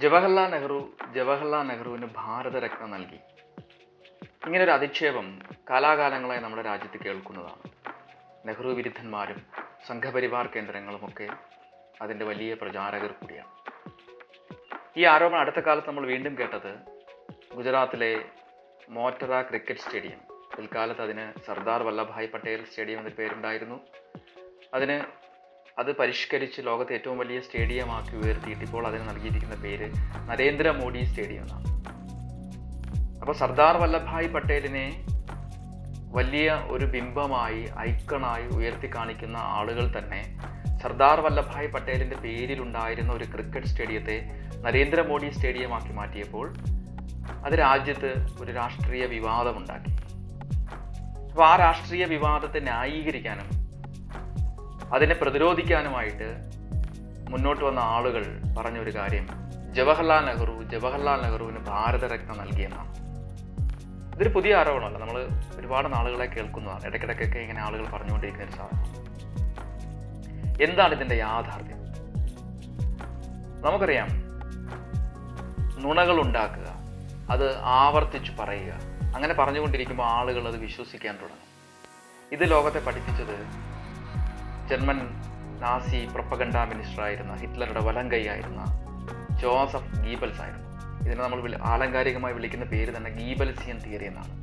ജവഹർലാൽ നെഹ്റു ജവഹർലാൽ നെഹ്റുവിന് ഭാരതരത്ന നൽകി ഇങ്ങനെ ഒരു അധിക്ഷേപം കാലാകാലങ്ങളായി നമ്മുടെ രാജ്യത്ത് കേൾക്കുന്നതാണ് നെഹ്റു വിരുദ്ധന്മാരും സംഘപരിവാർ കേന്ദ്രങ്ങളുമൊക്കെ അതിൻ്റെ വലിയ പ്രചാരകർ കൂടിയാണ് ഈ ആരോപണം അടുത്ത കാലത്ത് നമ്മൾ വീണ്ടും കേട്ടത് ഗുജറാത്തിലെ മോട്ടറ ക്രിക്കറ്റ് സ്റ്റേഡിയം പിൽക്കാലത്ത് അതിന് സർദാർ വല്ലഭായ് പട്ടേൽ സ്റ്റേഡിയം എന്ന പേരുണ്ടായിരുന്നു അതിന് അത് പരിഷ്കരിച്ച് ലോകത്തെ ഏറ്റവും വലിയ സ്റ്റേഡിയമാക്കി ഉയർത്തിയിട്ട് ഇപ്പോൾ അതിന് നൽകിയിരിക്കുന്ന പേര് നരേന്ദ്രമോദി സ്റ്റേഡിയം എന്നാണ് അപ്പോൾ സർദാർ വല്ലഭായ് പട്ടേലിനെ വലിയ ഒരു ബിംബമായി ഐക്കണായി ഉയർത്തി കാണിക്കുന്ന ആളുകൾ തന്നെ സർദാർ വല്ലഭായ് പട്ടേലിന്റെ പേരിലുണ്ടായിരുന്ന ഒരു ക്രിക്കറ്റ് സ്റ്റേഡിയത്തെ നരേന്ദ്രമോദി സ്റ്റേഡിയമാക്കി മാറ്റിയപ്പോൾ അത് രാജ്യത്ത് ഒരു രാഷ്ട്രീയ വിവാദമുണ്ടാക്കി അപ്പോൾ ആ രാഷ്ട്രീയ വിവാദത്തെ ന്യായീകരിക്കാനും അതിനെ പ്രതിരോധിക്കാനുമായിട്ട് മുന്നോട്ട് വന്ന ആളുകൾ പറഞ്ഞൊരു കാര്യം ജവഹർലാൽ നെഹ്റു ജവഹർലാൽ നെഹ്റുവിന് ഭാരതരത്ന നൽകിയെന്നാണ് ഇതൊരു പുതിയ ആരോപണമല്ല നമ്മൾ ഒരുപാട് നാളുകളെ കേൾക്കുന്നതാണ് ഇടയ്ക്കിടയ്ക്കൊക്കെ ഇങ്ങനെ ആളുകൾ പറഞ്ഞുകൊണ്ടിരിക്കുന്ന ഒരു സാധനം എന്താണ് ഇതിന്റെ യാഥാർത്ഥ്യം നമുക്കറിയാം നുണകൾ ഉണ്ടാക്കുക അത് ആവർത്തിച്ചു പറയുക അങ്ങനെ പറഞ്ഞുകൊണ്ടിരിക്കുമ്പോൾ ആളുകൾ അത് വിശ്വസിക്കാൻ തുടങ്ങും ഇത് ലോകത്തെ പഠിപ്പിച്ചത് ജർമ്മൻ നാസി പ്രൊപ്പഗണ്ട മിനിസ്റ്റർ ആയിരുന്ന ഹിറ്റ്ലറുടെ വലം കൈയായിരുന്ന ജോസഫ് ഗീബൽസ് ആയിരുന്നു ഇതിനെ നമ്മൾ വിളി- ആലങ്കാരികമായി വിളിക്കുന്ന പേര് തന്നെ ഗീബൽസിയൻ തിയറി എന്നാണ്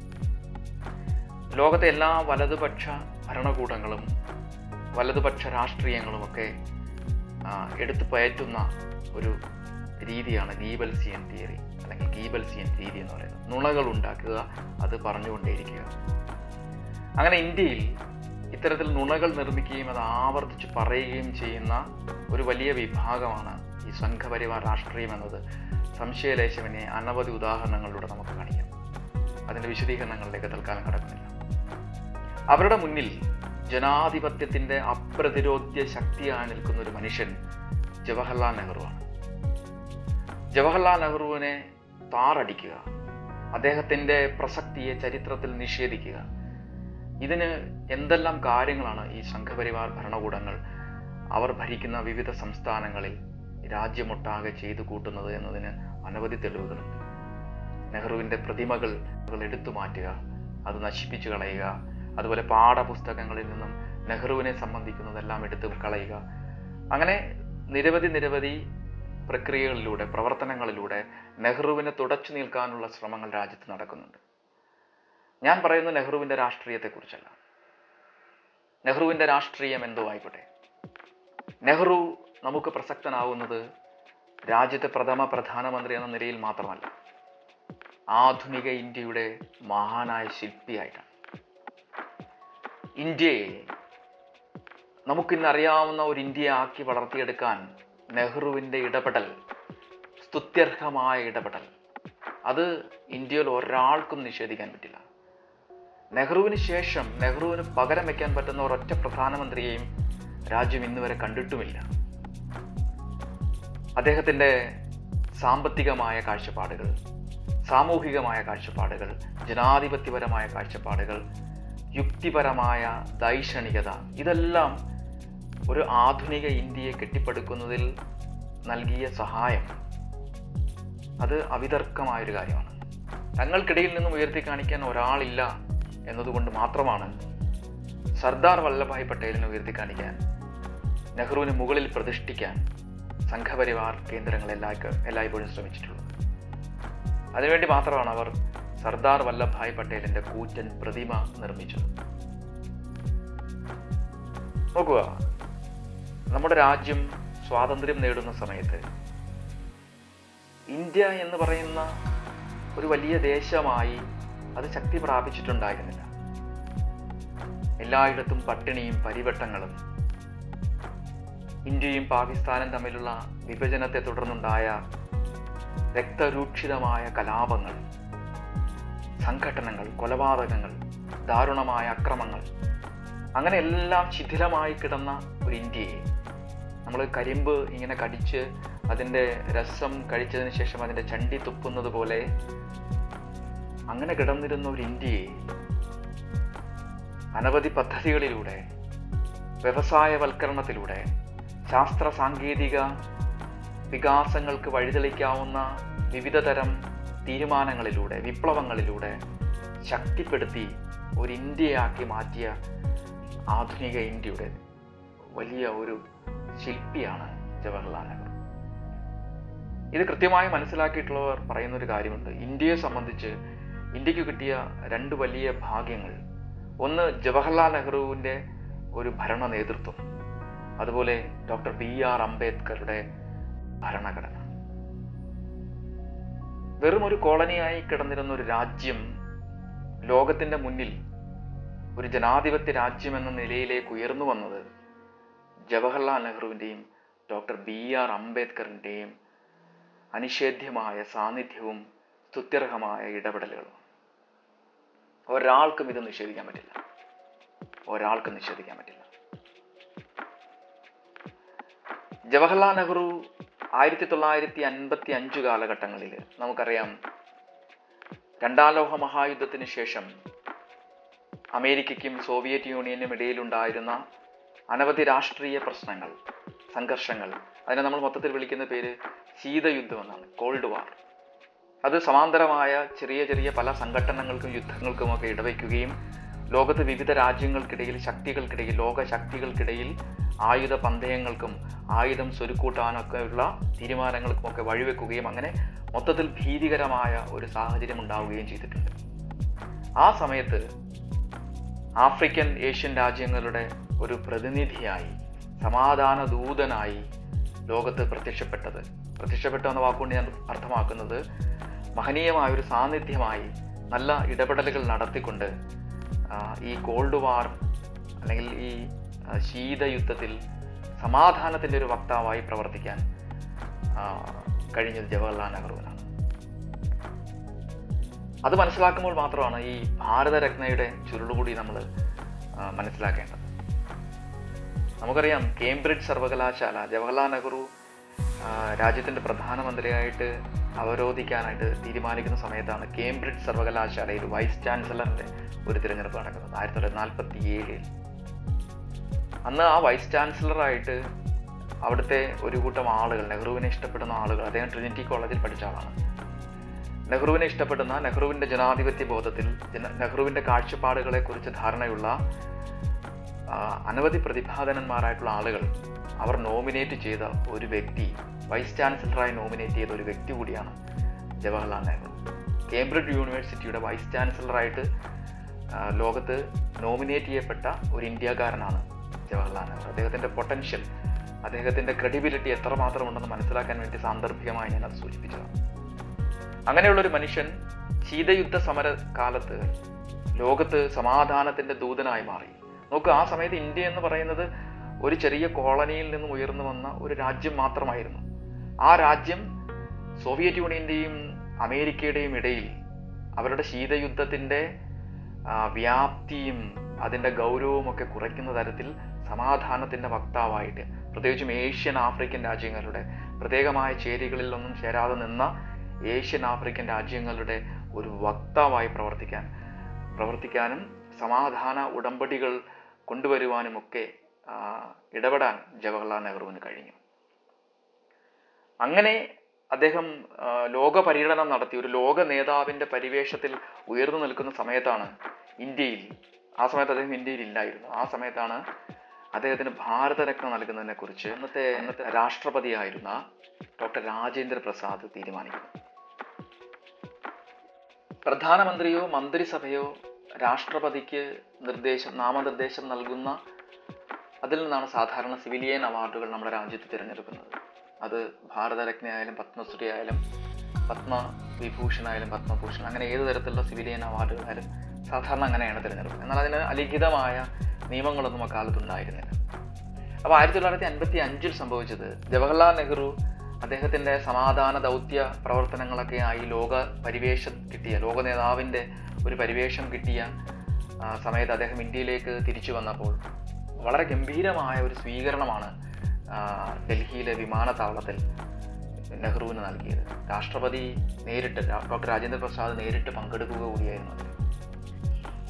ലോകത്തെ എല്ലാ വലതുപക്ഷ ഭരണകൂടങ്ങളും വലതുപക്ഷ രാഷ്ട്രീയങ്ങളും ഒക്കെ ആ, എടുത്തു പയറ്റുന്ന ഒരു രീതിയാണ് ഗീബൽസിയൻ തിയറി അല്ലെങ്കിൽ ഗീബൽസിയൻ രീതി എന്ന് പറയുന്നത് നുണകൾ ഉണ്ടാക്കുക അത് പറഞ്ഞുകൊണ്ടേയിരിക്കുക അങ്ങനെ ഇന്ത്യയിൽ ഇത്തരത്തിൽ നുണകൾ നിർമ്മിക്കുകയും അത് ആവർത്തിച്ച് പറയുകയും ചെയ്യുന്ന ഒരു വലിയ വിഭാഗമാണ് ഈ സംഘപരിവാർ രാഷ്ട്രീയം എന്നത് സംശയലേശമനെ അനവധി ഉദാഹരണങ്ങളിലൂടെ നമുക്ക് കാണിക്കാം അതിൻ്റെ വിശദീകരണങ്ങളിലേക്ക് തൽക്കാലം കടക്കുന്നില്ല അവരുടെ മുന്നിൽ ജനാധിപത്യത്തിന്റെ അപ്രതിരോധ്യ ശക്തിയായി നിൽക്കുന്ന ഒരു മനുഷ്യൻ ജവഹർലാൽ നെഹ്റുവാണ് ജവഹർലാൽ നെഹ്റുവിനെ താറടിക്കുക അദ്ദേഹത്തിന്റെ പ്രസക്തിയെ ചരിത്രത്തിൽ നിഷേധിക്കുക ഇതിന് എന്തെല്ലാം കാര്യങ്ങളാണ് ഈ സംഘപരിവാർ ഭരണകൂടങ്ങൾ അവർ ഭരിക്കുന്ന വിവിധ സംസ്ഥാനങ്ങളിൽ രാജ്യമൊട്ടാകെ ചെയ്തു കൂട്ടുന്നത് എന്നതിന് അനവധി തെളിവുകളുണ്ട് നെഹ്റുവിന്റെ പ്രതിമകൾ എടുത്തു മാറ്റുക അത് നശിപ്പിച്ചു കളയുക അതുപോലെ പാഠപുസ്തകങ്ങളിൽ നിന്നും നെഹ്റുവിനെ സംബന്ധിക്കുന്നതെല്ലാം എടുത്തു കളയുക അങ്ങനെ നിരവധി നിരവധി പ്രക്രിയകളിലൂടെ പ്രവർത്തനങ്ങളിലൂടെ നെഹ്റുവിനെ തുടച്ചു നിൽക്കാനുള്ള ശ്രമങ്ങൾ രാജ്യത്ത് നടക്കുന്നുണ്ട് ഞാൻ പറയുന്നത് നെഹ്റുവിന്റെ രാഷ്ട്രീയത്തെക്കുറിച്ചല്ല നെഹ്റുവിന്റെ രാഷ്ട്രീയം എന്തോ ആയിക്കോട്ടെ നെഹ്റു നമുക്ക് പ്രസക്തനാവുന്നത് രാജ്യത്തെ പ്രഥമ പ്രധാനമന്ത്രി എന്ന നിലയിൽ മാത്രമല്ല ആധുനിക ഇന്ത്യയുടെ മഹാനായ ശില്പിയായിട്ടാണ് ഇന്ത്യയെ നമുക്കിന്ന് അറിയാവുന്ന ഒരു ഇന്ത്യയെ ആക്കി വളർത്തിയെടുക്കാൻ നെഹ്റുവിൻ്റെ ഇടപെടൽ സ്തുത്യർഹമായ ഇടപെടൽ അത് ഇന്ത്യയിൽ ഒരാൾക്കും നിഷേധിക്കാൻ പറ്റില്ല നെഹ്റുവിന് ശേഷം നെഹ്റുവിന് പകരം വെക്കാൻ പറ്റുന്ന ഒരൊറ്റ പ്രധാനമന്ത്രിയെയും രാജ്യം ഇന്നുവരെ കണ്ടിട്ടുമില്ല അദ്ദേഹത്തിൻ്റെ സാമ്പത്തികമായ കാഴ്ചപ്പാടുകൾ സാമൂഹികമായ കാഴ്ചപ്പാടുകൾ ജനാധിപത്യപരമായ കാഴ്ചപ്പാടുകൾ യുക്തിപരമായ ദൈക്ഷണികത ഇതെല്ലാം ഒരു ആധുനിക ഇന്ത്യയെ കെട്ടിപ്പടുക്കുന്നതിൽ നൽകിയ സഹായം അത് അവിതർക്കമായൊരു കാര്യമാണ് തങ്ങൾക്കിടയിൽ നിന്നും ഉയർത്തി കാണിക്കാൻ ഒരാളില്ല എന്നതുകൊണ്ട് മാത്രമാണ് സർദാർ വല്ലഭായ് പട്ടേലിനെ ഉയർത്തി കാണിക്കാൻ നെഹ്റുവിന് മുകളിൽ പ്രതിഷ്ഠിക്കാൻ സംഘപരിവാർ കേന്ദ്രങ്ങൾ എല്ലാ എല്ലായ്പ്പോഴും ശ്രമിച്ചിട്ടുള്ളത് അതിനുവേണ്ടി മാത്രമാണ് അവർ സർദാർ വല്ലഭായ് പട്ടേലിന്റെ കൂറ്റൻ പ്രതിമ നിർമ്മിച്ചത് നോക്കുക നമ്മുടെ രാജ്യം സ്വാതന്ത്ര്യം നേടുന്ന സമയത്ത് ഇന്ത്യ എന്ന് പറയുന്ന ഒരു വലിയ ദേശമായി അത് ശക്തി പ്രാപിച്ചിട്ടുണ്ടായിരുന്നില്ല എല്ലായിടത്തും പട്ടിണിയും പരിവട്ടങ്ങളും ഇന്ത്യയും പാകിസ്ഥാനും തമ്മിലുള്ള വിഭജനത്തെ തുടർന്നുണ്ടായ രക്തരൂക്ഷിതമായ കലാപങ്ങൾ സംഘട്ടനങ്ങൾ കൊലപാതകങ്ങൾ ദാരുണമായ അക്രമങ്ങൾ അങ്ങനെ എല്ലാം ശിഥിലമായി കിടന്ന ഒരു ഇന്ത്യയെ നമ്മൾ കരിമ്പ് ഇങ്ങനെ കടിച്ച് അതിൻ്റെ രസം കഴിച്ചതിന് ശേഷം അതിൻ്റെ ചണ്ടി തുപ്പുന്നത് പോലെ അങ്ങനെ കിടന്നിരുന്ന ഒരു ഇന്ത്യയെ അനവധി പദ്ധതികളിലൂടെ വ്യവസായവൽക്കരണത്തിലൂടെ ശാസ്ത്ര സാങ്കേതിക വികാസങ്ങൾക്ക് വഴിതെളിക്കാവുന്ന വിവിധ തരം തീരുമാനങ്ങളിലൂടെ വിപ്ലവങ്ങളിലൂടെ ശക്തിപ്പെടുത്തി ഒരു ഇന്ത്യയാക്കി മാറ്റിയ ആധുനിക ഇന്ത്യയുടെ വലിയ ഒരു ശില്പിയാണ് ജവഹർലാൽ നെഹ്റു ഇത് കൃത്യമായി മനസ്സിലാക്കിയിട്ടുള്ളവർ പറയുന്ന ഒരു കാര്യമുണ്ട് ഇന്ത്യയെ സംബന്ധിച്ച് ഇന്ത്യക്ക് കിട്ടിയ രണ്ട് വലിയ ഭാഗ്യങ്ങൾ ഒന്ന് ജവഹർലാൽ നെഹ്റുവിൻ്റെ ഒരു ഭരണ നേതൃത്വം അതുപോലെ ഡോക്ടർ ബി ആർ അംബേദ്കറുടെ ഭരണഘടന വെറും ഒരു കോളനിയായി കിടന്നിരുന്ന ഒരു രാജ്യം ലോകത്തിന്റെ മുന്നിൽ ഒരു ജനാധിപത്യ രാജ്യം എന്ന നിലയിലേക്ക് ഉയർന്നു വന്നത് ജവഹർലാൽ നെഹ്റുവിൻ്റെയും ഡോക്ടർ ബി ആർ അംബേദ്കറിൻ്റെയും അനിഷേധ്യമായ സാന്നിധ്യവും സ്തുത്യർഹമായ ഇടപെടലുകളും ഒരാൾക്കും ഇത് നിഷേധിക്കാൻ പറ്റില്ല ഒരാൾക്കും നിഷേധിക്കാൻ പറ്റില്ല ജവഹർലാൽ നെഹ്റു ആയിരത്തി തൊള്ളായിരത്തി അൻപത്തി അഞ്ച് കാലഘട്ടങ്ങളിൽ നമുക്കറിയാം രണ്ടാം ലോക മഹായുദ്ധത്തിന് ശേഷം അമേരിക്കയ്ക്കും സോവിയറ്റ് യൂണിയനും ഇടയിലുണ്ടായിരുന്ന അനവധി രാഷ്ട്രീയ പ്രശ്നങ്ങൾ സംഘർഷങ്ങൾ അതിനെ നമ്മൾ മൊത്തത്തിൽ വിളിക്കുന്ന പേര് ശീതയുദ്ധം എന്നാണ് കോൾഡ് വാർ അത് സമാന്തരമായ ചെറിയ ചെറിയ പല സംഘടനകൾക്കും യുദ്ധങ്ങൾക്കുമൊക്കെ ഇടവയ്ക്കുകയും ലോകത്ത് വിവിധ രാജ്യങ്ങൾക്കിടയിൽ ശക്തികൾക്കിടയിൽ ലോക ശക്തികൾക്കിടയിൽ ആയുധ പന്തയങ്ങൾക്കും ആയുധം സ്വരുക്കൂട്ടാനൊക്കെ ഉള്ള തീരുമാനങ്ങൾക്കുമൊക്കെ വഴിവെക്കുകയും അങ്ങനെ മൊത്തത്തിൽ ഭീതികരമായ ഒരു സാഹചര്യം ഉണ്ടാവുകയും ചെയ്തിട്ടുണ്ട് ആ സമയത്ത് ആഫ്രിക്കൻ ഏഷ്യൻ രാജ്യങ്ങളുടെ ഒരു പ്രതിനിധിയായി സമാധാന ദൂതനായി ലോകത്ത് പ്രത്യക്ഷപ്പെട്ടത് പ്രത്യക്ഷപ്പെട്ട എന്ന വാക്കുകൊണ്ട് ഞാൻ അർത്ഥമാക്കുന്നത് മഹനീയമായ ഒരു സാന്നിധ്യമായി നല്ല ഇടപെടലുകൾ നടത്തിക്കൊണ്ട് ആ, ഈ കോൾഡ് വാർ അല്ലെങ്കിൽ ഈ ആ, ശീതയുദ്ധത്തിൽ സമാധാനത്തിൻ്റെ ഒരു വക്താവായി പ്രവർത്തിക്കാൻ ആ, കഴിഞ്ഞത് ജവഹർലാൽ നെഹ്റുവിനാണ് അത് മനസ്സിലാക്കുമ്പോൾ മാത്രമാണ് ഈ ഭാരതരത്നയുടെ ചുരുളുകൂടി നമ്മൾ മനസ്സിലാക്കേണ്ടത് നമുക്കറിയാം കേംബ്രിഡ്ജ് സർവകലാശാല ജവഹർലാൽ നെഹ്റു ആ, രാജ്യത്തിൻ്റെ പ്രധാനമന്ത്രിയായിട്ട് അവരോധിക്കാനായിട്ട് തീരുമാനിക്കുന്ന സമയത്താണ് കേംബ്രിഡ്ജ് സർവകലാശാലയിൽ വൈസ് ചാൻസലറിൻ്റെ ഒരു തിരഞ്ഞെടുപ്പ് നടക്കുന്നത് ആയിരത്തി തൊള്ളായിരത്തി നാൽപ്പത്തി ഏഴിൽ അന്ന് ആ വൈസ് ചാൻസലറായിട്ട് അവിടുത്തെ ഒരു കൂട്ടം ആളുകൾ നെഹ്റുവിനെ ഇഷ്ടപ്പെടുന്ന ആളുകൾ അദ്ദേഹം ട്രിനിറ്റി കോളേജിൽ പഠിച്ച ആളാണ് നെഹ്റുവിനെ ഇഷ്ടപ്പെടുന്ന നെഹ്റുവിൻ്റെ ജനാധിപത്യ ബോധത്തിൽ ജന- നെഹ്റുവിൻ്റെ കാഴ്ചപ്പാടുകളെക്കുറിച്ച് ധാരണയുള്ള ആ, അനവധി പ്രതിഭാധനന്മാരായിട്ടുള്ള ആളുകൾ അവർ നോമിനേറ്റ് ചെയ്ത ഒരു വ്യക്തി വൈസ് ചാൻസലറായി നോമിനേറ്റ് ചെയ്ത ഒരു വ്യക്തി കൂടിയാണ് ജവഹർലാൽ നെഹ്റു കേംബ്രിഡ്ജ് യൂണിവേഴ്സിറ്റിയുടെ വൈസ് ചാൻസലറായിട്ട് ആ, ലോകത്ത് നോമിനേറ്റ് ചെയ്യപ്പെട്ട ഒരു ഇന്ത്യക്കാരനാണ് ജവഹർലാൽ നെഹ്റു അദ്ദേഹത്തിൻ്റെ പൊട്ടൻഷ്യൽ അദ്ദേഹത്തിൻ്റെ ക്രെഡിബിലിറ്റി എത്രമാത്രം ഉണ്ടെന്ന് മനസ്സിലാക്കാൻ വേണ്ടി സാന്ദർഭികമായി ഞാൻ അത് സൂചിപ്പിച്ചതാണ് അങ്ങനെയുള്ള ഒരു മനുഷ്യൻ ശീതയുദ്ധ സമര കാലത്ത് ലോകത്ത് സമാധാനത്തിന്റെ ദൂതനായി മാറി നോക്ക് ആ സമയത്ത് ഇന്ത്യ എന്ന് പറയുന്നത് ഒരു ചെറിയ കോളനിയിൽ നിന്നും ഉയർന്നു വന്ന ഒരു രാജ്യം മാത്രമായിരുന്നു ആ രാജ്യം സോവിയറ്റ് യൂണിയന്റെയും അമേരിക്കയുടെയും ഇടയിൽ അവരുടെ ശീതയുദ്ധത്തിന്റെ ആ, വ്യാപ്തിയും അതിന്റെ ഗൗരവവും ഒക്കെ കുറയ്ക്കുന്ന തരത്തിൽ സമാധാനത്തിന്റെ വക്താവായിട്ട് പ്രത്യേകിച്ചും ഏഷ്യൻ ആഫ്രിക്കൻ രാജ്യങ്ങളുടെ പ്രത്യേകമായ ചേരികളിൽ ഒന്നും ചേരാതെ നിന്ന ഏഷ്യൻ ആഫ്രിക്കൻ രാജ്യങ്ങളുടെ ഒരു വക്താവായി പ്രവർത്തിക്കാൻ പ്രവർത്തിക്കാനും സമാധാന ഉടമ്പടികൾ കൊണ്ടുവരുവാനുമൊക്കെ ആ, ഇടപെടാൻ ജവഹർലാൽ നെഹ്റുവിന് കഴിഞ്ഞു അങ്ങനെ അദ്ദേഹം ആ, ലോക പര്യടനം നടത്തി ഒരു ലോക നേതാവിന്റെ പരിവേഷത്തിൽ ഉയർന്നു നിൽക്കുന്ന സമയത്താണ് ഇന്ത്യയിൽ ആ സമയത്ത് അദ്ദേഹം ഇന്ത്യയിൽ ഇല്ലായിരുന്നു ആ സമയത്താണ് അദ്ദേഹത്തിന് ഭാരതരത്ന നൽകുന്നതിനെ കുറിച്ച് അന്നത്തെ അന്നത്തെ രാഷ്ട്രപതിയായിരുന്ന ഡോക്ടർ രാജേന്ദ്ര പ്രസാദ് തീരുമാനിക്കുന്നു പ്രധാനമന്ത്രിയോ മന്ത്രിസഭയോ രാഷ്ട്രപതിക്ക് നിർദ്ദേശം നാമനിർദ്ദേശം നൽകുന്ന അതിൽ നിന്നാണ് സാധാരണ സിവിലിയൻ അവാർഡുകൾ നമ്മുടെ രാജ്യത്ത് തിരഞ്ഞെടുക്കുന്നത് അത് ഭാരതരത്നയായാലും പത്മശ്രീ ആയാലും പത്മ വിഭൂഷൺ ആയാലും പത്മഭൂഷൺ അങ്ങനെ ഏത് തരത്തിലുള്ള സിവിലിയൻ അവാർഡുകളായാലും സാധാരണ അങ്ങനെയാണ് തിരഞ്ഞെടുക്കുന്നത് എന്നാൽ അതിന് അലിഖിതമായ നിയമങ്ങളൊന്നും അക്കാലത്ത് ഉണ്ടായിരുന്നില്ല അപ്പോൾ ആയിരത്തി തൊള്ളായിരത്തി അൻപത്തി അഞ്ചിൽ സംഭവിച്ചത് ജവഹർലാൽ നെഹ്റു അദ്ദേഹത്തിൻ്റെ സമാധാന ദൗത്യ പ്രവർത്തനങ്ങളൊക്കെ ആയി ലോക പരിവേഷം കിട്ടിയ ലോക നേതാവിൻ്റെ ഒരു പരിവേഷം കിട്ടിയ ആ, സമയത്ത് അദ്ദേഹം ഇന്ത്യയിലേക്ക് തിരിച്ചു വന്നപ്പോൾ വളരെ ഗംഭീരമായ ഒരു സ്വീകരണമാണ് ആ, ഡൽഹിയിലെ വിമാനത്താവളത്തിൽ നെഹ്റുവിന് നൽകിയത് രാഷ്ട്രപതി നേരിട്ട് രാ- ഡോക്ടർ രാജേന്ദ്ര പ്രസാദ് നേരിട്ട് പങ്കെടുക്കുക കൂടിയായിരുന്നു അതിൽ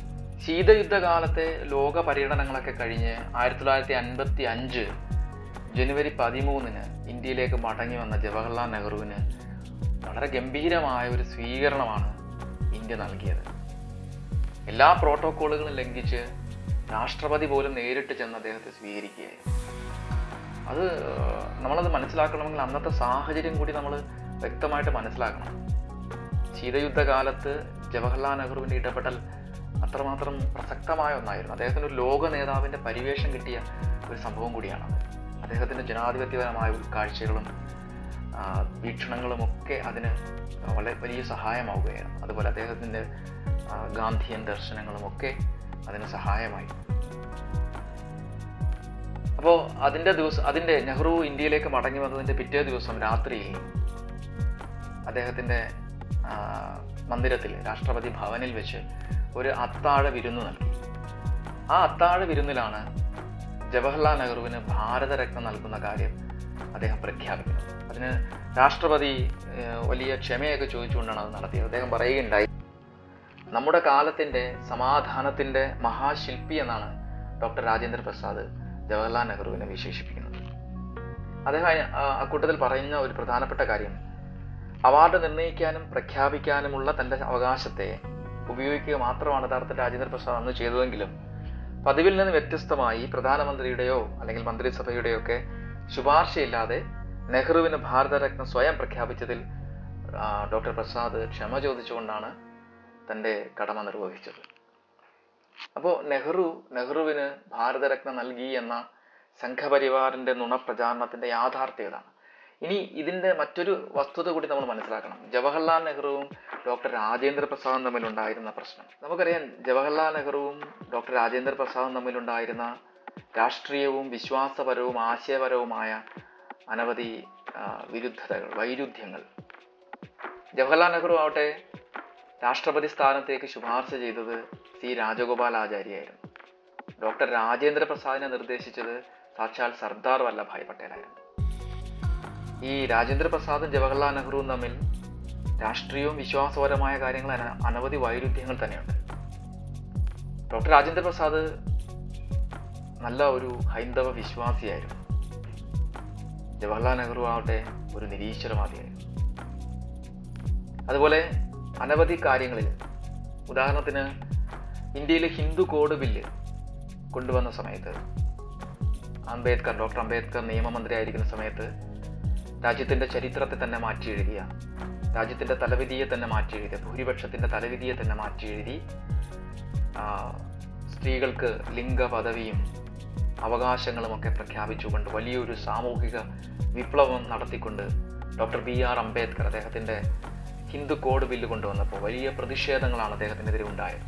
ശീതയുദ്ധകാലത്തെ ലോക പര്യടനങ്ങളൊക്കെ കഴിഞ്ഞ് ആയിരത്തി തൊള്ളായിരത്തി അൻപത്തി അഞ്ച് ജനുവരി പതിമൂന്നിന് ഇന്ത്യയിലേക്ക് മടങ്ങി വന്ന ജവഹർലാൽ നെഹ്റുവിന് വളരെ ഗംഭീരമായ ഒരു സ്വീകരണമാണ് ഇന്ത്യ നൽകിയത് എല്ലാ പ്രോട്ടോക്കോളുകളും ലംഘിച്ച് രാഷ്ട്രപതി പോലും നേരിട്ട് ചെന്ന് അദ്ദേഹത്തെ സ്വീകരിക്കുകയായിരുന്നു അത് നമ്മളത് മനസ്സിലാക്കണമെങ്കിൽ അന്നത്തെ സാഹചര്യം കൂടി നമ്മൾ വ്യക്തമായിട്ട് മനസ്സിലാക്കണം ശീതയുദ്ധകാലത്ത് ജവഹർലാൽ നെഹ്റുവിൻ്റെ ഇടപെടൽ അത്രമാത്രം പ്രസക്തമായ ഒന്നായിരുന്നു അദ്ദേഹത്തിന് ഒരു ലോക നേതാവിൻ്റെ പരിവേഷം കിട്ടിയ ഒരു സംഭവം കൂടിയാണത് അദ്ദേഹത്തിൻ്റെ ജനാധിപത്യപരമായ ഉൾക്കാഴ്ചകളും ആ, വീക്ഷണങ്ങളും ഒക്കെ അതിന് വളരെ വലിയ സഹായമാവുകയാണ് അതുപോലെ അദ്ദേഹത്തിൻ്റെ ആ, ഗാന്ധിയൻ ദർശനങ്ങളും ഒക്കെ അതിന് സഹായമായി അപ്പോൾ അതിൻ്റെ ദിവസം അതിൻ്റെ നെഹ്റു ഇന്ത്യയിലേക്ക് മടങ്ങി വന്നതിൻ്റെ പിറ്റേ ദിവസം രാത്രിയിൽ അദ്ദേഹത്തിൻ്റെ ആ, മന്ദിരത്തിൽ രാഷ്ട്രപതി ഭവനിൽ വെച്ച് ഒരു അത്താഴ വിരുന്ന് നൽകി ആ അത്താഴ വിരുന്നിലാണ് ജവഹർലാൽ നെഹ്റുവിന് ഭാരതരത്ന നൽകുന്ന കാര്യം അദ്ദേഹം പ്രഖ്യാപിക്കുന്നത് അതിന് രാഷ്ട്രപതി ഏഹ്, വലിയ ക്ഷമയൊക്കെ ചോദിച്ചുകൊണ്ടാണ് അത് നടത്തിയത് അദ്ദേഹം പറയുകയുണ്ടായി നമ്മുടെ കാലത്തിൻ്റെ സമാധാനത്തിൻ്റെ മഹാശില്പി എന്നാണ് ഡോക്ടർ രാജേന്ദ്ര പ്രസാദ് ജവഹർലാൽ നെഹ്റുവിനെ വിശേഷിപ്പിക്കുന്നത് അദ്ദേഹം ആ അക്കൂട്ടത്തിൽ പറയുന്ന ഒരു പ്രധാനപ്പെട്ട കാര്യം അവാർഡ് നിർണ്ണയിക്കാനും പ്രഖ്യാപിക്കാനുമുള്ള തൻ്റെ അവകാശത്തെ ഉപയോഗിക്കുക മാത്രമാണ് യഥാർത്ഥത്തിൽ രാജേന്ദ്ര പ്രസാദ് അന്ന് ചെയ്തതെങ്കിലും പതിവിൽ നിന്ന് വ്യത്യസ്തമായി പ്രധാനമന്ത്രിയുടെയോ അല്ലെങ്കിൽ മന്ത്രിസഭയുടെയോ ഒക്കെ ശുപാർശയില്ലാതെ നെഹ്റുവിന് ഭാരതരത്ന സ്വയം പ്രഖ്യാപിച്ചതിൽ ആ, ഡോക്ടർ പ്രസാദ് ക്ഷമ ചോദിച്ചുകൊണ്ടാണ് തൻ്റെ കടമ നിർവഹിച്ചത് അപ്പോൾ നെഹ്റു നെഹ്റുവിന് ഭാരതരത്ന നൽകി എന്ന സംഘപരിവാറിൻ്റെ നുണപ്രചാരണത്തിൻ്റെ യാഥാർത്ഥ്യതാണ് ഇനി ഇതിൻ്റെ മറ്റൊരു വസ്തുത കൂടി നമ്മൾ മനസ്സിലാക്കണം ജവഹർലാൽ നെഹ്റുവും ഡോക്ടർ രാജേന്ദ്ര പ്രസാദും തമ്മിലുണ്ടായിരുന്ന പ്രശ്നം നമുക്കറിയാം ജവഹർലാൽ നെഹ്റുവും ഡോക്ടർ രാജേന്ദ്ര പ്രസാദും തമ്മിലുണ്ടായിരുന്ന രാഷ്ട്രീയവും വിശ്വാസപരവും ആശയപരവുമായ അനവധി ആ, വിരുദ്ധതകൾ വൈരുദ്ധ്യങ്ങൾ ജവഹർലാൽ നെഹ്റു ആവട്ടെ രാഷ്ട്രപതി സ്ഥാനത്തേക്ക് ശുപാർശ ചെയ്തത് സി രാജഗോപാലാചാര്യായിരുന്നു ഡോക്ടർ രാജേന്ദ്ര പ്രസാദിനെ നിർദ്ദേശിച്ചത് സാക്ഷാൽ സർദാർ വല്ലഭായ് പട്ടേലായിരുന്നു ഈ രാജേന്ദ്ര പ്രസാദും ജവഹർലാൽ നെഹ്റുവും തമ്മിൽ രാഷ്ട്രീയവും വിശ്വാസപരമായ കാര്യങ്ങൾ അന- അനവധി വൈരുദ്ധ്യങ്ങൾ തന്നെയുണ്ട് ഡോക്ടർ രാജേന്ദ്ര പ്രസാദ് നല്ല ഒരു ഹൈന്ദവ വിശ്വാസിയായിരുന്നു ജവഹർലാൽ നെഹ്റു ആവട്ടെ ഒരു നിരീശ്വരവാദിയായിരുന്നു അതുപോലെ അനവധി കാര്യങ്ങളിൽ ഉദാഹരണത്തിന് ഇന്ത്യയിൽ ഹിന്ദു കോഡ് ബില്ല് കൊണ്ടുവന്ന സമയത്ത് അംബേദ്കർ ഡോക്ടർ അംബേദ്കർ നിയമമന്ത്രി ആയിരിക്കുന്ന സമയത്ത് രാജ്യത്തിൻ്റെ ചരിത്രത്തെ തന്നെ മാറ്റി എഴുതിയ രാജ്യത്തിൻ്റെ തലവിധിയെ തന്നെ മാറ്റി എഴുതിയ ഭൂരിപക്ഷത്തിൻ്റെ തലവിധിയെ തന്നെ മാറ്റി എഴുതി ആ, സ്ത്രീകൾക്ക് ലിംഗ പദവിയും അവകാശങ്ങളും ഒക്കെ പ്രഖ്യാപിച്ചുകൊണ്ട് വലിയൊരു സാമൂഹിക വിപ്ലവം നടത്തിക്കൊണ്ട് ഡോക്ടർ ബി ആർ അംബേദ്കർ അദ്ദേഹത്തിൻ്റെ ഹിന്ദു കോഡ് ബില്ല് കൊണ്ടുവന്നപ്പോൾ വലിയ പ്രതിഷേധങ്ങളാണ് അദ്ദേഹത്തിനെതിരെ ഉണ്ടായത്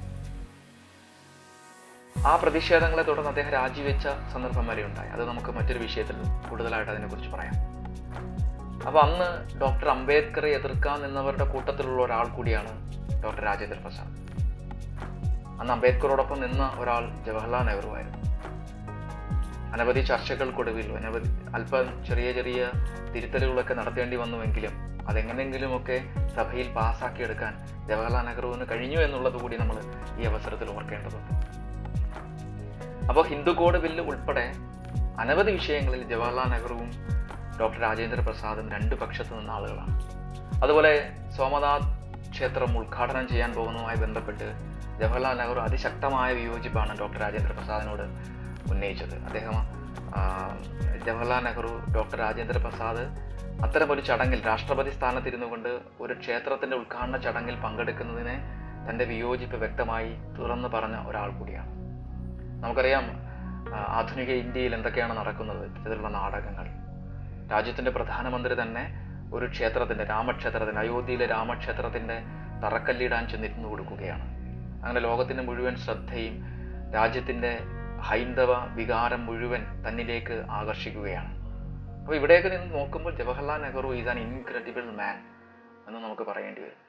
ആ പ്രതിഷേധങ്ങളെ തുടർന്ന് അദ്ദേഹം രാജിവെച്ച സന്ദർഭം വരെ ഉണ്ടായി അത് നമുക്ക് മറ്റൊരു വിഷയത്തിൽ കൂടുതലായിട്ട് അതിനെക്കുറിച്ച് പറയാം അപ്പോൾ അന്ന് ഡോക്ടർ അംബേദ്കറെ എതിർക്കാൻ നിന്നവരുടെ കൂട്ടത്തിലുള്ള ഒരാൾ കൂടിയാണ് ഡോക്ടർ രാജേന്ദ്ര പ്രസാദ് അന്ന് അംബേദ്കറോടൊപ്പം നിന്ന ഒരാൾ ജവഹർലാൽ നെഹ്റു ആയിരുന്നു അനവധി ചർച്ചകൾക്കൊടുവിൽ അനവധി അല്പം ചെറിയ ചെറിയ തിരുത്തലുകളൊക്കെ നടത്തേണ്ടി വന്നുവെങ്കിലും അതെങ്ങനെയെങ്കിലുമൊക്കെ സഭയിൽ പാസ്സാക്കിയെടുക്കാൻ ജവഹർലാൽ നെഹ്റുവിന് കഴിഞ്ഞു എന്നുള്ളത് കൂടി നമ്മൾ ഈ അവസരത്തിൽ ഓർക്കേണ്ടതുണ്ട് അപ്പോൾ ഹിന്ദു കോഡ് ബില്ല് ഉൾപ്പെടെ അനവധി വിഷയങ്ങളിൽ ജവഹർലാൽ നെഹ്റുവും ഡോക്ടർ രാജേന്ദ്ര പ്രസാദും രണ്ട് പക്ഷത്ത് നിന്ന ആളുകളാണ് അതുപോലെ സോമനാഥ് ക്ഷേത്രം ഉദ്ഘാടനം ചെയ്യാൻ പോകുന്നതുമായി ബന്ധപ്പെട്ട് ജവഹർലാൽ നെഹ്റു അതിശക്തമായ വിയോജിപ്പാണ് ഡോക്ടർ രാജേന്ദ്ര പ്രസാദിനോട് ഉന്നയിച്ചത് അദ്ദേഹം ആ, ജവഹർലാൽ നെഹ്റു ഡോക്ടർ രാജേന്ദ്ര പ്രസാദ് അത്തരമൊരു ചടങ്ങിൽ രാഷ്ട്രപതി സ്ഥാനത്തിരുന്നു കൊണ്ട് ഒരു ക്ഷേത്രത്തിന്റെ ഉദ്ഘാടന ചടങ്ങിൽ പങ്കെടുക്കുന്നതിന് തന്റെ വിയോജിപ്പ് വ്യക്തമായി തുറന്നു പറഞ്ഞ ഒരാൾ കൂടിയാണ് നമുക്കറിയാം ആ, ആധുനിക ഇന്ത്യയിൽ എന്തൊക്കെയാണ് നടക്കുന്നത് ഇത്തരത്തിലുള്ള നാടകങ്ങൾ രാജ്യത്തിന്റെ പ്രധാനമന്ത്രി തന്നെ ഒരു ക്ഷേത്രത്തിന്റെ രാമക്ഷേത്രത്തിന്റെ അയോധ്യയിലെ രാമക്ഷേത്രത്തിന്റെ തറക്കല്ലിടാൻ ചെന്നിരുന്നു കൊടുക്കുകയാണ് അങ്ങനെ ലോകത്തിന്റെ മുഴുവൻ ശ്രദ്ധയും രാജ്യത്തിന്റെ ഹൈന്ദവ വികാരം മുഴുവൻ തന്നിലേക്ക് ആകർഷിക്കുകയാണ് അപ്പോൾ ഇവിടെയൊക്കെ നിന്ന് നോക്കുമ്പോൾ Jawaharlal Nehru is an incredible man എന്ന് നമുക്ക് പറയേണ്ടി വരും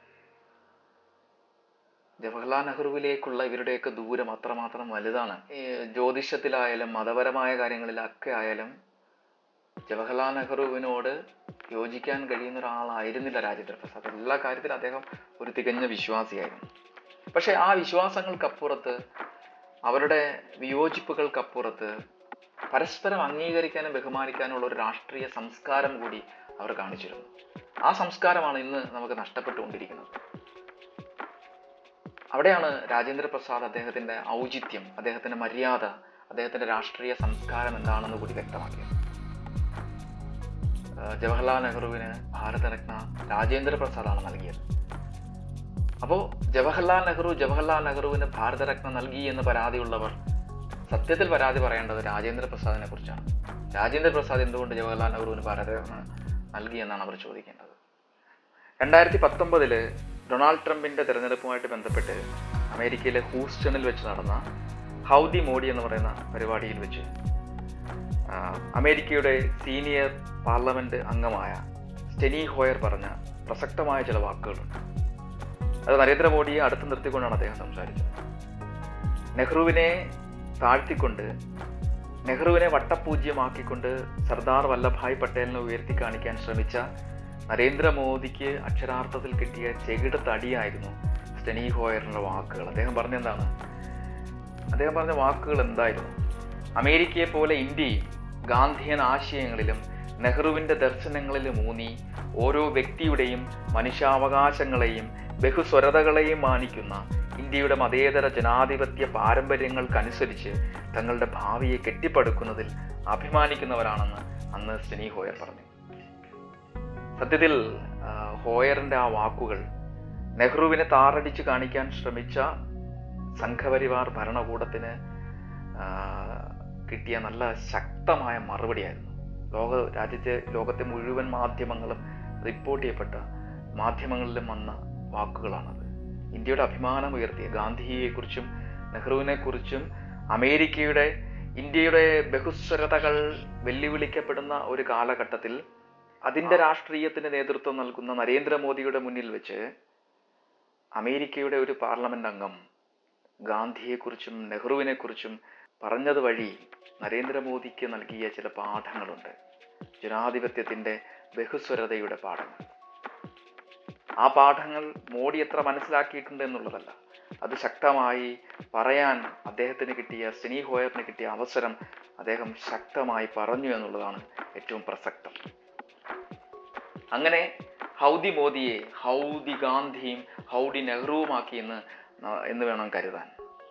ജവഹർലാൽ നെഹ്റുവിലേക്കുള്ള ഇവരുടെയൊക്കെ ദൂരം അത്രമാത്രം വലുതാണ് ഈ ജ്യോതിഷത്തിലായാലും മതപരമായ കാര്യങ്ങളിലൊക്കെ ആയാലും ജവഹർലാൽ നെഹ്റുവിനോട് യോജിക്കാൻ കഴിയുന്ന ഒരാളായിരുന്നില്ല രാജേന്ദ്ര പ്രസാദ് എല്ലാ കാര്യത്തിലും അദ്ദേഹം ഒരു തികഞ്ഞ വിശ്വാസിയായിരുന്നു പക്ഷേ ആ വിശ്വാസങ്ങൾക്കപ്പുറത്ത് അവരുടെ വിയോജിപ്പുകൾക്കപ്പുറത്ത് പരസ്പരം അംഗീകരിക്കാനും ബഹുമാനിക്കാനുള്ള ഒരു രാഷ്ട്രീയ സംസ്കാരം കൂടി അവർ കാണിച്ചിരുന്നു ആ സംസ്കാരമാണ് ഇന്ന് നമുക്ക് നഷ്ടപ്പെട്ടുകൊണ്ടിരിക്കുന്നത് അവിടെയാണ് രാജേന്ദ്ര പ്രസാദ് അദ്ദേഹത്തിന്റെ ഔചിത്യം അദ്ദേഹത്തിന്റെ മര്യാദ അദ്ദേഹത്തിന്റെ രാഷ്ട്രീയ സംസ്കാരം എന്താണെന്ന് കൂടി വ്യക്തമാക്കിയത് ഏഹ് ജവഹർലാൽ നെഹ്റുവിന് ഭാരതരത്ന രാജേന്ദ്ര പ്രസാദാണ് നൽകിയത് അപ്പോൾ ജവഹർലാൽ നെഹ്റു ജവഹർലാൽ നെഹ്റുവിന് ഭാരതരത്ന നൽകി എന്ന് പരാതിയുള്ളവർ സത്യത്തിൽ പരാതി പറയേണ്ടത് രാജേന്ദ്ര പ്രസാദിനെ കുറിച്ചാണ് രാജേന്ദ്ര പ്രസാദ് എന്തുകൊണ്ട് ജവഹർലാൽ നെഹ്റുവിന് ഭാരതരത്ന നൽകി എന്നാണ് അവർ ചോദിക്കേണ്ടത് രണ്ടായിരത്തി പത്തൊമ്പതില് ഡൊണാൾഡ് ട്രംപിന്റെ തെരഞ്ഞെടുപ്പുമായിട്ട് ബന്ധപ്പെട്ട് അമേരിക്കയിലെ ഹൂസ്റ്റണിൽ വെച്ച് നടന്ന ഹൗദി മോഡി എന്ന് പറയുന്ന പരിപാടിയിൽ വെച്ച് ആ, അമേരിക്കയുടെ സീനിയർ പാർലമെന്റ് അംഗമായ സ്റ്റെനി ഹോയർ പറഞ്ഞ പ്രസക്തമായ ചില വാക്കുകളുണ്ട് അത് നരേന്ദ്രമോദിയെ അടുത്ത് നിർത്തിക്കൊണ്ടാണ് അദ്ദേഹം സംസാരിച്ചത് നെഹ്റുവിനെ താഴ്ത്തിക്കൊണ്ട് നെഹ്റുവിനെ വട്ടപൂജ്യമാക്കിക്കൊണ്ട് സർദാർ വല്ലഭായ് പട്ടേലിനെ ഉയർത്തി കാണിക്കാൻ ശ്രമിച്ച നരേന്ദ്രമോദിക്ക് അക്ഷരാർത്ഥത്തിൽ കിട്ടിയ ചെകിടത്തടിയായിരുന്നു സ്റ്റെനി ഹോയറിന്റെ വാക്കുകൾ അദ്ദേഹം പറഞ്ഞെന്താണ് അദ്ദേഹം പറഞ്ഞ വാക്കുകൾ എന്തായിരുന്നു അമേരിക്കയെ പോലെ ഇന്ത്യയും ഗാന്ധിയൻ ആശയങ്ങളിലും നെഹ്റുവിന്റെ ദർശനങ്ങളിലും ഊന്നി ഓരോ വ്യക്തിയുടെയും മനുഷ്യാവകാശങ്ങളെയും ബഹുസ്വരതകളെയും മാനിക്കുന്ന ഇന്ത്യയുടെ മതേതര ജനാധിപത്യ പാരമ്പര്യങ്ങൾക്കനുസരിച്ച് തങ്ങളുടെ ഭാവിയെ കെട്ടിപ്പടുക്കുന്നതിൽ അഭിമാനിക്കുന്നവരാണെന്ന് അന്ന് സ്റ്റെനി ഹോയർ പറഞ്ഞു സത്യത്തിൽ ആ, ഹോയറിന്റെ ആ വാക്കുകൾ നെഹ്റുവിനെ താറടിച്ച് കാണിക്കാൻ ശ്രമിച്ച സംഘപരിവാർ ഭരണകൂടത്തിന് ആ, കിട്ടിയ നല്ല ശക്തമായ മറുപടിയായിരുന്നു ലോക രാജ്യത്തെ ലോകത്തെ മുഴുവൻ മാധ്യമങ്ങളും റിപ്പോർട്ട് ചെയ്യപ്പെട്ട മാധ്യമങ്ങളിലും വന്ന വാക്കുകളാണത് ഇന്ത്യയുടെ അഭിമാനം ഉയർത്തിയ ഗാന്ധിയെക്കുറിച്ചും നെഹ്റുവിനെക്കുറിച്ചും അമേരിക്കയുടെ ഇന്ത്യയുടെ ബഹുസ്വരതകൾ വെല്ലുവിളിക്കപ്പെടുന്ന ഒരു കാലഘട്ടത്തിൽ അതിന്റെ രാഷ്ട്രീയത്തിന് നേതൃത്വം നൽകുന്ന നരേന്ദ്രമോദിയുടെ മുന്നിൽ വെച്ച് അമേരിക്കയുടെ ഒരു പാർലമെന്റ് അംഗം ഗാന്ധിയെക്കുറിച്ചും നെഹ്റുവിനെക്കുറിച്ചും പറഞ്ഞത് വഴി നരേന്ദ്രമോദിക്ക് നൽകിയ ചില പാഠങ്ങളുണ്ട് ജനാധിപത്യത്തിന്റെ ബഹുസ്വരതയുടെ പാഠങ്ങൾ ആ പാഠങ്ങൾ മോഡി എത്ര മനസ്സിലാക്കിയിട്ടുണ്ട് എന്നുള്ളതല്ല അത് ശക്തമായി പറയാൻ അദ്ദേഹത്തിന് കിട്ടിയ സിനി ഹോയറിന് കിട്ടിയ അവസരം അദ്ദേഹം ശക്തമായി പറഞ്ഞു എന്നുള്ളതാണ് ഏറ്റവും പ്രസക്തം അങ്ങനെ ഹൗദി മോദിയെ ഹൗദി ഗാന്ധിയും ഹൗഡി നെഹ്റുവുമാക്കി എന്ന് ന- എന്ന് വേണം കരുതാൻ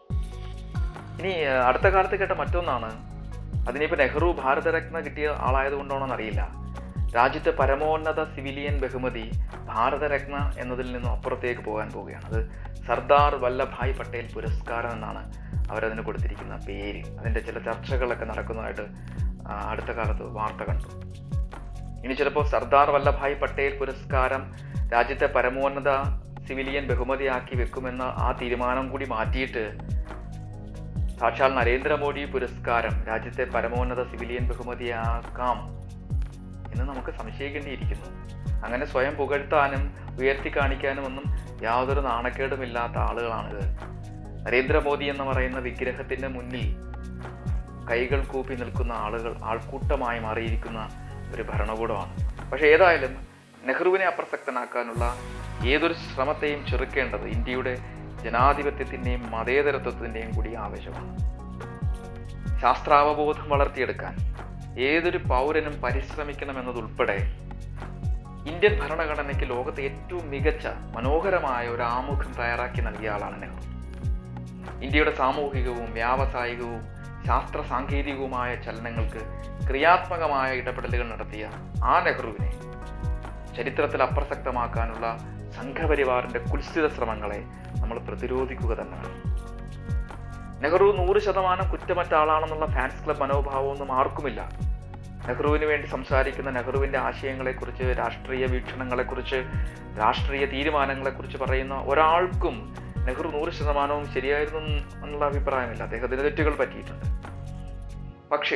ഇനി ഏഹ്, അടുത്ത കാലത്ത് കേട്ട മറ്റൊന്നാണ് അതിനിപ്പോൾ നെഹ്റു ഭാരതരത്ന കിട്ടിയ ആളായതുകൊണ്ടാണോന്ന് അറിയില്ല രാജ്യത്തെ പരമോന്നത സിവിലിയൻ ബഹുമതി ഭാരതരത്ന എന്നതിൽ നിന്നും അപ്പുറത്തേക്ക് പോകാൻ പോവുകയാണ് അത് സർദാർ വല്ലഭായ് പട്ടേൽ പുരസ്കാരം എന്നാണ് അവരതിന് കൊടുത്തിരിക്കുന്ന പേര് അതിൻ്റെ ചില ചർച്ചകളൊക്കെ നടക്കുന്നതായിട്ട് ആ, അടുത്ത കാലത്ത് വാർത്ത കണ്ടു ഇനി ചിലപ്പോൾ സർദാർ വല്ലഭായ് പട്ടേൽ പുരസ്കാരം രാജ്യത്തെ പരമോന്നത സിവിലിയൻ ബഹുമതിയാക്കി വെക്കുമെന്ന ആ തീരുമാനം കൂടി മാറ്റിയിട്ട് സാക്ഷാൽ നരേന്ദ്രമോദി പുരസ്കാരം രാജ്യത്തെ പരമോന്നത സിവിലിയൻ ബഹുമതിയാക്കാം എന്ന് നമുക്ക് സംശയിക്കേണ്ടിയിരിക്കുന്നു അങ്ങനെ സ്വയം പുകഴ്ത്താനും ഉയർത്തി കാണിക്കാനും ഒന്നും യാതൊരു നാണക്കേടുമില്ലാത്ത ആളുകളാണിത് നരേന്ദ്രമോദി എന്ന് പറയുന്ന വിഗ്രഹത്തിന്റെ മുന്നിൽ കൈകൾ കൂപ്പി നിൽക്കുന്ന ആളുകൾ ആൾക്കൂട്ടമായി മാറിയിരിക്കുന്ന ഒരു ഭരണകൂടമാണ് പക്ഷെ ഏതായാലും നെഹ്റുവിനെ അപ്രസക്തനാക്കാനുള്ള ഏതൊരു ശ്രമത്തെയും ചെറുക്കേണ്ടത് ഇന്ത്യയുടെ ജനാധിപത്യത്തിൻ്റെയും മതേതരത്വത്തിൻ്റെയും കൂടി ആവശ്യമാണ് ശാസ്ത്രാവബോധം വളർത്തിയെടുക്കാൻ ഏതൊരു പൗരനും പരിശ്രമിക്കണം എന്നതുൾപ്പെടെ ഇന്ത്യൻ ഭരണഘടനയ്ക്ക് ലോകത്തെ ഏറ്റവും മികച്ച മനോഹരമായ ഒരു ആമുഖം തയ്യാറാക്കി നൽകിയ ആളാണ് നെഹ്റു ഇന്ത്യയുടെ സാമൂഹികവും വ്യാവസായികവും ശാസ്ത്ര സാങ്കേതികവുമായ ചലനങ്ങൾക്ക് ക്രിയാത്മകമായ ഇടപെടലുകൾ നടത്തിയ ആ നെഹ്റുവിനെ ചരിത്രത്തിൽ അപ്രസക്തമാക്കാനുള്ള സംഘപരിവാറിന്റെ കുൽസിത ശ്രമങ്ങളെ നമ്മൾ പ്രതിരോധിക്കുക തന്നെ വേണം നെഹ്റു നൂറ് ശതമാനം കുറ്റമറ്റ ആളാണെന്നുള്ള ഫാൻസ് ക്ലബ് മനോഭാവമൊന്നും ആർക്കുമില്ല നെഹ്റുവിന് വേണ്ടി സംസാരിക്കുന്ന നെഹ്റുവിന്റെ ആശയങ്ങളെക്കുറിച്ച് രാഷ്ട്രീയ വീക്ഷണങ്ങളെക്കുറിച്ച് രാഷ്ട്രീയ തീരുമാനങ്ങളെക്കുറിച്ച് പറയുന്ന ഒരാൾക്കും നെഹ്റു നൂറ് ശതമാനവും ശരിയായിരുന്നു എന്നുള്ള അഭിപ്രായമില്ല അദ്ദേഹത്തിന് തെറ്റുകൾ പറ്റിയിട്ടുണ്ട് പക്ഷേ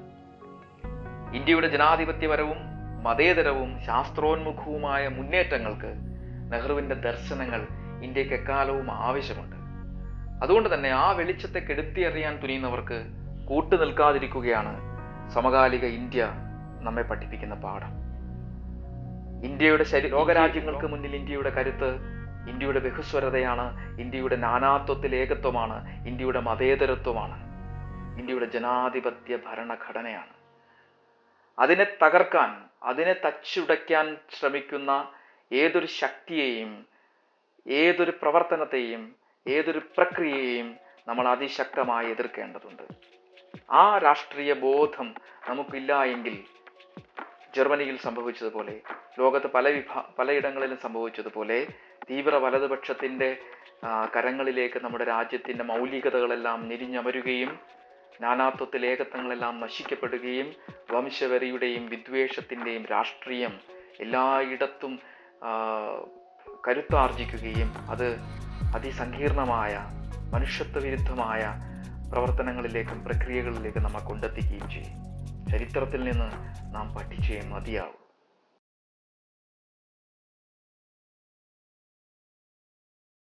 ഇന്ത്യയുടെ ജനാധിപത്യപരവും മതേതരവും ശാസ്ത്രോന്മുഖവുമായ മുന്നേറ്റങ്ങൾക്ക് നെഹ്റുവിന്റെ ദർശനങ്ങൾ ഇന്ത്യക്ക് എക്കാലവും ആവശ്യമുണ്ട് അതുകൊണ്ട് തന്നെ ആ വെളിച്ചത്തെ കെടുത്തിയറിയാൻ തുനിയുന്നവർക്ക് കൂട്ടു നിൽക്കാതിരിക്കുകയാണ് സമകാലിക ഇന്ത്യ നമ്മെ പഠിപ്പിക്കുന്ന പാഠം ഇന്ത്യയുടെ ശരി ലോകരാജ്യങ്ങൾക്ക് മുന്നിൽ ഇന്ത്യയുടെ കരുത്ത് ഇന്ത്യയുടെ ബഹുസ്വരതയാണ് ഇന്ത്യയുടെ നാനാത്വത്തിൽ ഏകത്വമാണ് ഇന്ത്യയുടെ മതേതരത്വമാണ് ഇന്ത്യയുടെ ജനാധിപത്യ ഭരണഘടനയാണ് അതിനെ തകർക്കാൻ അതിനെ തച്ചുടയ്ക്കാൻ ശ്രമിക്കുന്ന ഏതൊരു ശക്തിയെയും ഏതൊരു പ്രവർത്തനത്തെയും ഏതൊരു പ്രക്രിയയെയും നമ്മൾ അതിശക്തമായി എതിർക്കേണ്ടതുണ്ട് ആ രാഷ്ട്രീയ ബോധം നമുക്കില്ല എങ്കിൽ ജർമ്മനിയിൽ സംഭവിച്ചതുപോലെ ലോകത്ത് പല വിഭാ പലയിടങ്ങളിലും സംഭവിച്ചതുപോലെ തീവ്ര വലതുപക്ഷത്തിൻ്റെ ആ, കരങ്ങളിലേക്ക് നമ്മുടെ രാജ്യത്തിൻ്റെ മൗലികതകളെല്ലാം ഞെരിഞ്ഞമരുകയും നാനാത്വത്തിൽ ഏകത്വങ്ങളെല്ലാം നശിക്കപ്പെടുകയും വംശവെറിയുടെയും വിദ്വേഷത്തിൻ്റെയും രാഷ്ട്രീയം എല്ലായിടത്തും ആ, കരുത്താർജിക്കുകയും അത് അതിസങ്കീർണമായ മനുഷ്യത്വ വിരുദ്ധമായ പ്രവർത്തനങ്ങളിലേക്കും പ്രക്രിയകളിലേക്കും നമ്മെ കൊണ്ടെത്തിക്കുകയും ചെയ്യും ചരിത്രത്തിൽ നിന്ന് നാം പഠിച്ചേ മതിയാവും